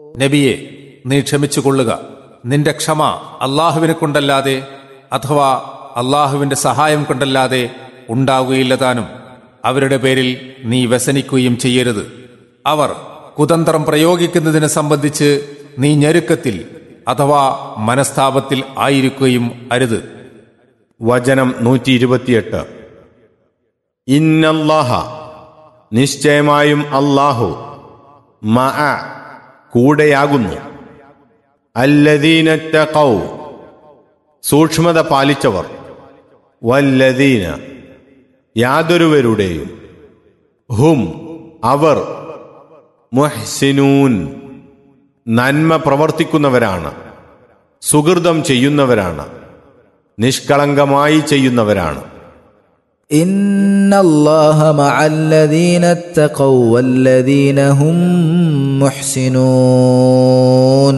നബിയെ നീ ക്ഷമിച്ചുകൊള്ളുക നിന്റെ ക്ഷമ അള്ളാഹുവിനെ കൊണ്ടല്ലാതെ അഥവാ അള്ളാഹുവിന്റെ സഹായം കൊണ്ടല്ലാതെ ഉണ്ടാകുകയില്ല താനും അവരുടെ പേരിൽ നീ വ്യസനിക്കുകയും ചെയ്യരുത് അവർ കുതന്ത്രം പ്രയോഗിക്കുന്നതിനെ സംബന്ധിച്ച് നീ ഞെരുക്കത്തിൽ അഥവാ മനസ്താപത്തിൽ ആയിരിക്കുകയും അരുത് വചനം നൂറ്റി ഇരുപത്തിയെട്ട് ഇന്നല്ലാഹ നിശ്ചയമായും അല്ലാഹു മഅ കൂടെയാകുന്നു അല്ലദീനറ്റകൗ സൂക്ഷ്മത പാലിച്ചവർ വല്ലദീന യാതൊരുവരുടെയും ഹും അവർ മുഹ്സിനൂൻ നന്മ പ്രവർത്തിക്കുന്നവരാണ് സുഹൃതം ചെയ്യുന്നവരാണ് നിഷ്കളങ്കമായി ചെയ്യുന്നവരാണ് إن الله مع الذين اتقوا والذين هم محسنون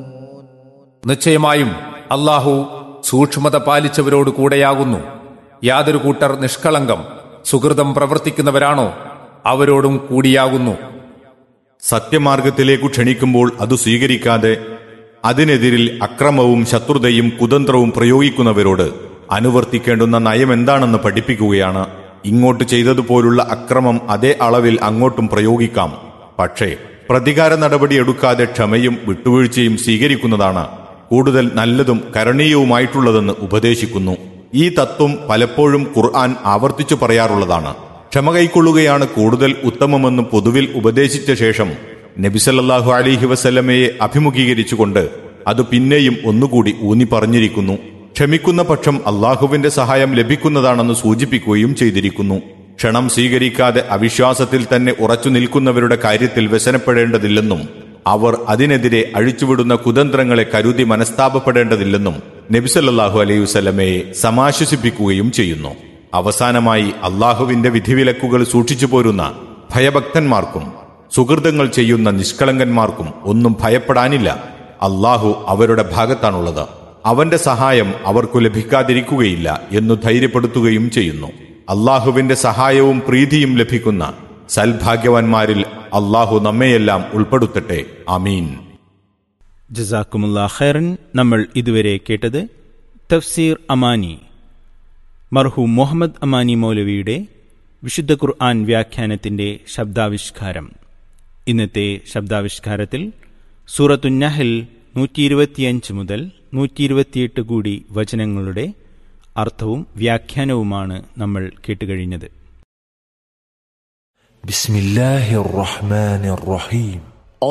നിശ്ചയമായും അള്ളാഹു സൂക്ഷ്മത പാലിച്ചവരോട് കൂടെയാകുന്നു യാതൊരു കൂട്ടർ നിഷ്കളങ്കം സുഹൃതം പ്രവർത്തിക്കുന്നവരാണോ അവരോടും കൂടിയാകുന്നു സത്യമാർഗത്തിലേക്കു ക്ഷണിക്കുമ്പോൾ അത് സ്വീകരിക്കാതെ അതിനെതിരിൽ അക്രമവും ശത്രുതയും കുതന്ത്രവും പ്രയോഗിക്കുന്നവരോട് അനുവർത്തിക്കേണ്ടുന്ന നയം എന്താണെന്ന് പഠിപ്പിക്കുകയാണ് ഇങ്ങോട്ട് ചെയ്തതുപോലുള്ള അക്രമം അതേ അളവിൽ അങ്ങോട്ടും പ്രയോഗിക്കാം പക്ഷേ പ്രതികാര നടപടി എടുക്കാതെ ക്ഷമയും വിട്ടുവീഴ്ചയും സ്വീകരിക്കുന്നതാണ് കൂടുതൽ നല്ലതും കരണീയവുമായിട്ടുള്ളതെന്ന് ഉപദേശിക്കുന്നു ഈ തത്വം പലപ്പോഴും ഖുർആൻ ആവർത്തിച്ചു പറയാറുള്ളതാണ് ക്ഷമ കൈക്കൊള്ളുകയാണ് കൂടുതൽ ഉത്തമമെന്ന് പൊതുവിൽ ഉപദേശിച്ച ശേഷം നബിസല്ലാഹു അലിഹി വസല്ലമയെ അഭിമുഖീകരിച്ചുകൊണ്ട് അത് പിന്നെയും ഒന്നുകൂടി ഊന്നി പറഞ്ഞിരിക്കുന്നു ക്ഷമിക്കുന്ന പക്ഷം അള്ളാഹുവിന്റെ സഹായം ലഭിക്കുന്നതാണെന്ന് സൂചിപ്പിക്കുകയും ചെയ്തിരിക്കുന്നു ക്ഷണം സ്വീകരിക്കാതെ അവിശ്വാസത്തിൽ തന്നെ ഉറച്ചു നിൽക്കുന്നവരുടെ കാര്യത്തിൽ വ്യസനപ്പെടേണ്ടതില്ലെന്നും അവർ അതിനെതിരെ അഴിച്ചുവിടുന്ന കുതന്ത്രങ്ങളെ കരുതി മനസ്താപപ്പെടേണ്ടതില്ലെന്നും നബിസല്ലാഹു അലൈഹി വസല്ലമയെ സമാശ്വസിപ്പിക്കുകയും ചെയ്യുന്നു അവസാനമായി അള്ളാഹുവിന്റെ വിധിവിലക്കുകൾ സൂക്ഷിച്ചു പോരുന്ന ഭയഭക്തന്മാർക്കും സുഹൃതങ്ങൾ ചെയ്യുന്ന നിഷ്കളങ്കന്മാർക്കും ഒന്നും ഭയപ്പെടാനില്ല അള്ളാഹു അവരുടെ ഭാഗത്താണുള്ളത് അവന്റെ സഹായം അവർക്കു ലഭിക്കാതിരിക്കുകയില്ല എന്നു ധൈര്യപ്പെടുത്തുകയും ചെയ്യുന്നു അള്ളാഹുവിന്റെ സഹായവും പ്രീതിയും ലഭിക്കുന്ന സൽഭാഗ്യവാന്മാരിൽ അള്ളാഹു നമ്മയെല്ലാം ഉൾപ്പെടുത്തട്ടെ അമീൻ ജസാക്കുമുല്ല ഖൈറൻ നമ്മൾ ഇതുവരെ കേട്ടത് തഫ്സീർ അമാനി മർഹൂം മുഹമ്മദ് അമാനി മൗലവിയുടെ വിശുദ്ധ ഖുർആൻ വ്യാഖ്യാനത്തിന്റെ ശബ്ദാവിഷ്കാരം ഇന്നത്തെ ശബ്ദാവിഷ്കാരത്തിൽ സൂറത്തുന്നഹൽ നൂറ്റി ഇരുപത്തിയഞ്ച് മുതൽ നൂറ്റി ഇരുപത്തിയെട്ട് കൂടി വചനങ്ങളുടെ അർത്ഥവും വ്യാഖ്യാനവുമാണ് നമ്മൾ കേട്ടുകഴിഞ്ഞത് بسم الله الرحمن الرحيم